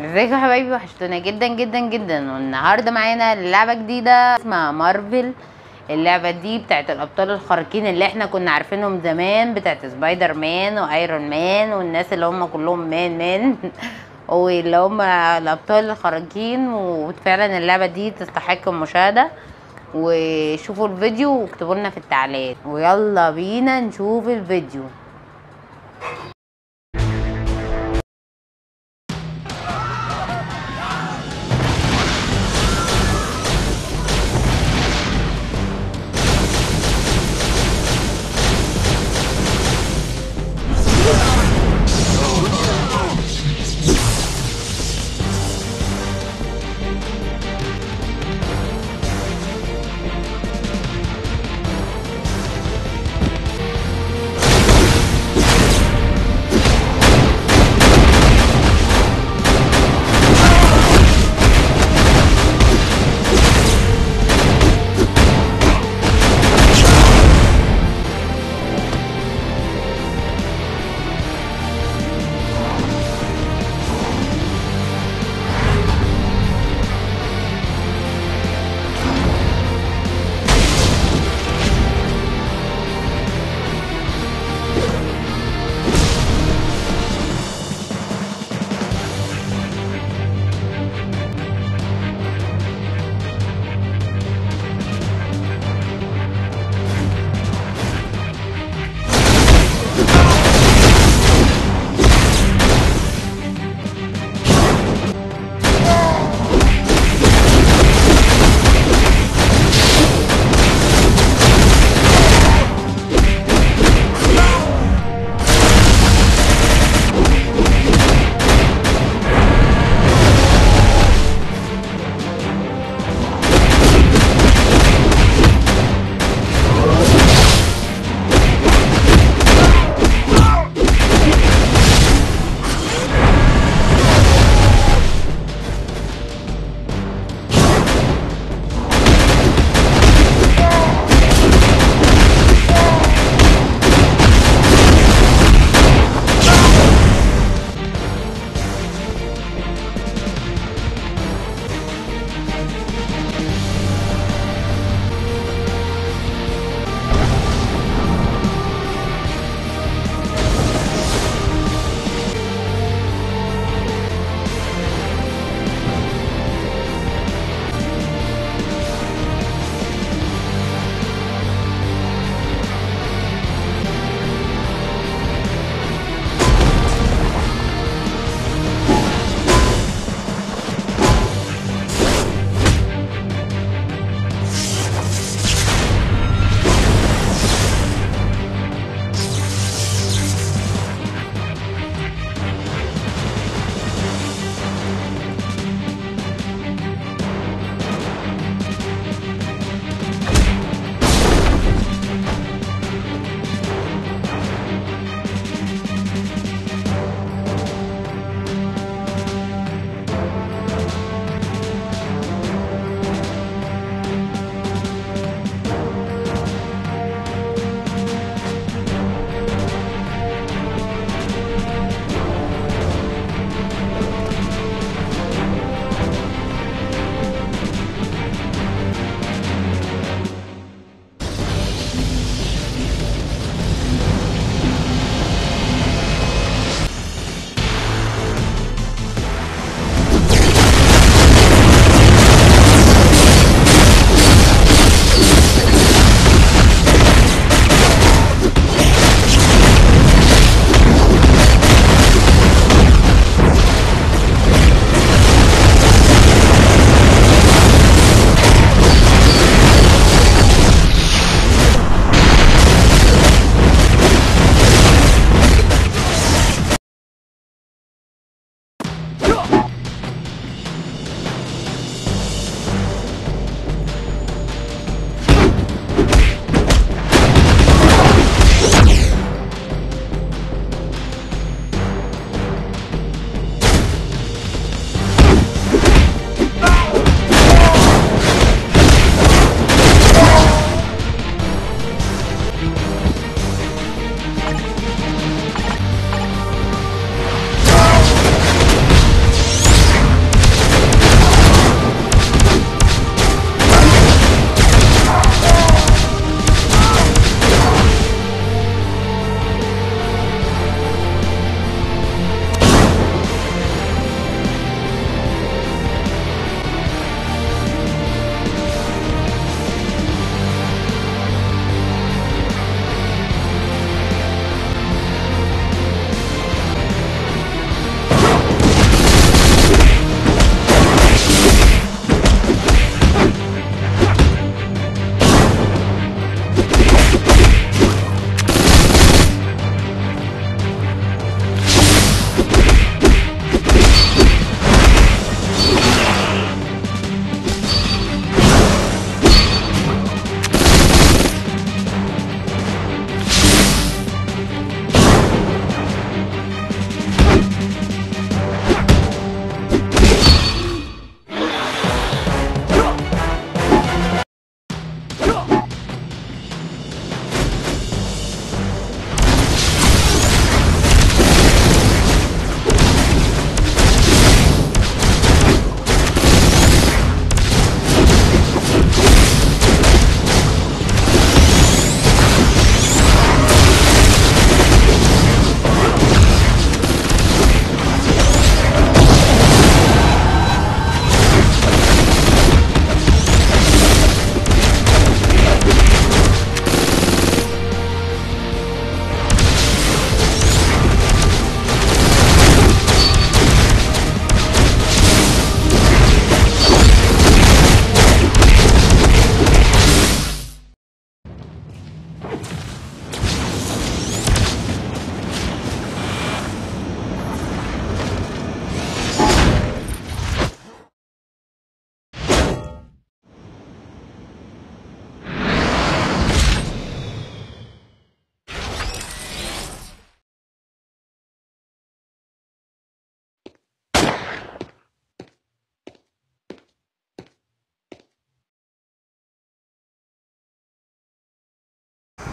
ازيكم يا حبايبي وحشتونا جدا جدا جدا والنهارده معانا لعبه جديده اسمها مارفل اللعبه دي بتاعت الابطال الخارقين اللي احنا كنا عارفينهم زمان بتاعت سبايدر مان وايرون مان والناس اللي هم كلهم مان مان واللي هم الابطال الخارقين وفعلا اللعبه دي تستحق المشاهده وشوفوا الفيديو واكتبوا لنا في التعليقات ويلا بينا نشوف الفيديو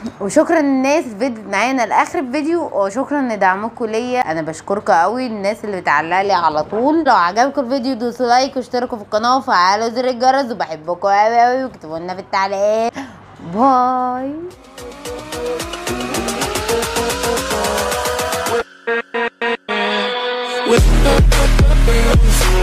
وشكرا للناس اللي فضلت معانا لاخر الفيديو وشكرا لدعمكم ليا انا بشكركم قوي الناس اللي بتعلق لي على طول لو عجبكم الفيديو دوسوا لايك واشتركوا في القناه وفعلوا زر الجرس وبحبكم قوي قوي واكتبوا لنا في التعليقات باي with